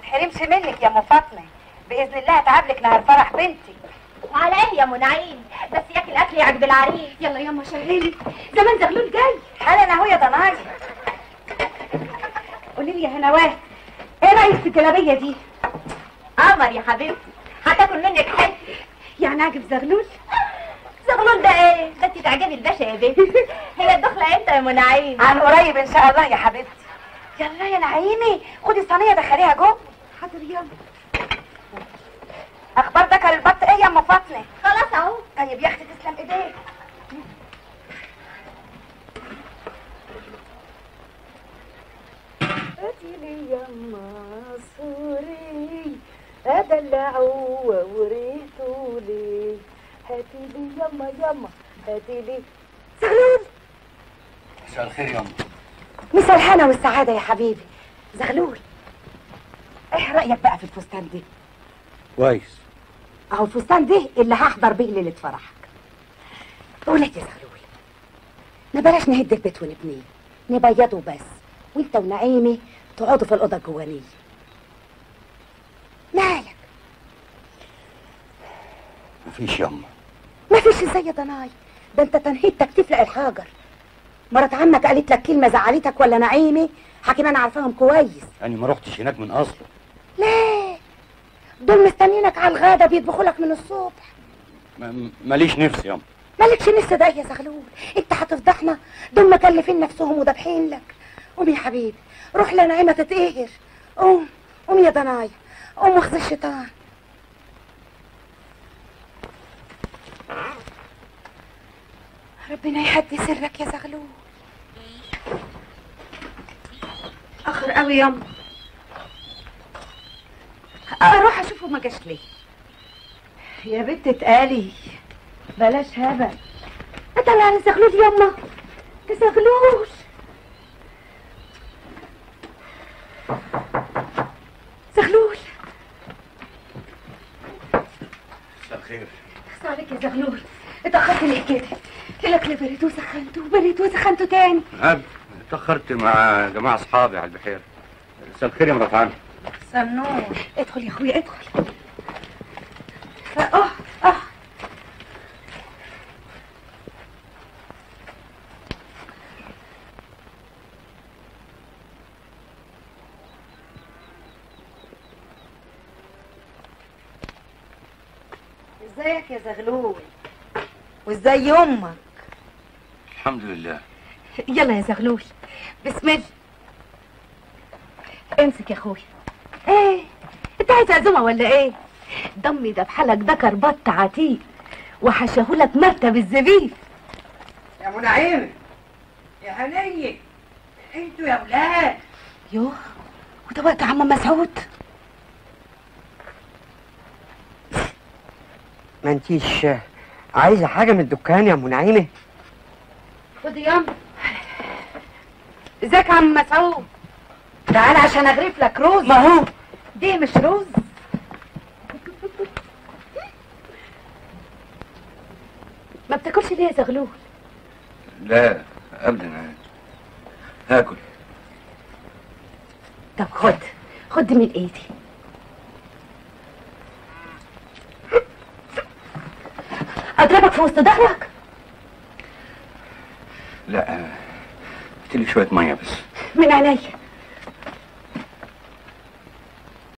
تحرمش منك يا ام فاطمه باذن الله هتعب لك نهار فرح بنتي وعلى ايه يا منعين بس ياكل اكل يعجب العريس يلا ياما شغلي زمان زغلول جاي حالا اهو يا ضناي قولي لي يا هنواه ايه رايك في الجلابيه دي قمر يا حبيبتي هتاكل منك حته يعني عاجب زغلول زغلول ده ايه ده انت تعجبي الباشا يا بنتي هي الدخله امتى يا منعين عن قريب ان شاء الله يا حبيبتي يلا يا نعيمي خدي الصينيه دخليها جوه حاضر يلا اخبار دكر البط ايه يا ام فاطمه خلاص اهو طيب يا اختي تسلم ايديك هاتي لي يما سوري ادلعوا ووريتوا لي هاتي لي يما يما هاتي لي زغلول مساء الخير يا أم مسا الهنا والسعاده يا حبيبي زغلول ايه رايك بقى في الفستان ده كويس اهو الفستان ده اللي هحضر بيه ليله فرحك ولاد يا زغلول ما بلاش نهد البيت ونبنيه نبيضه بس وانت ونعيمي تقعدوا في الاوضه الجوانيه مالك مفيش يا أم ما فيش ازاي يا ضناي ده انت تنهيدتك تفلق الحجر مرات عمك قالت لك كلمه زعلتك ولا نعيمي حكيم انا عارفاهم كويس أنا ما رحتش هناك من أصله ليه دول مستنينك على الغدا بيطبخوا لك من الصبح م- ماليش نفس يا أم مالكش نفس ده يا زغلول انت هتفضحنا دول مكلفين نفسهم وذابحين لك قوم يا حبيبي روح لنعيمه تتقهر قوم قوم يا ضنايا قوم واخذ الشيطان ربنا يهدي سرك يا زغلول اخر قوي ياما اروح اشوفه ما جاش ليه يا بنت اتقالي بلاش هبل اطلع على زغلول يما يا زغلول زغلول مساء الخير اخص عليك يا زغلول اتأخرت ليه كده؟ لك اللي بريت وسخنته وبريت وسخنته تاني هب اتأخرت مع جماعة أصحابي على البحيرة مساء الخير يا مرات عمي سنون ادخل يا اخويا ادخل اه اه ازيك يا زغلول وازاي امك الحمد لله يلا يا زغلول بسم الله امسك يا اخويا ايه انت عايز عزومه ولا ايه ضمي ده بحالك ذكر بط عتيق وحشهولك مرتب الزبيب يا منعيم يا هنية انتوا يا ولاد يوه وده وقت عم مسعود ما انتيش عايزة حاجة من الدكان يا منعيمة خد ياما ازيك يا عم مسعود تعال عشان اغرف لك روز ما هو دي مش روز ما بتاكلش ليه يا زغلول لا أبدا هاكل طب خد خد من ايدي اضربك في وسط ظهرك لا هات لي شوية مية بس من عينيا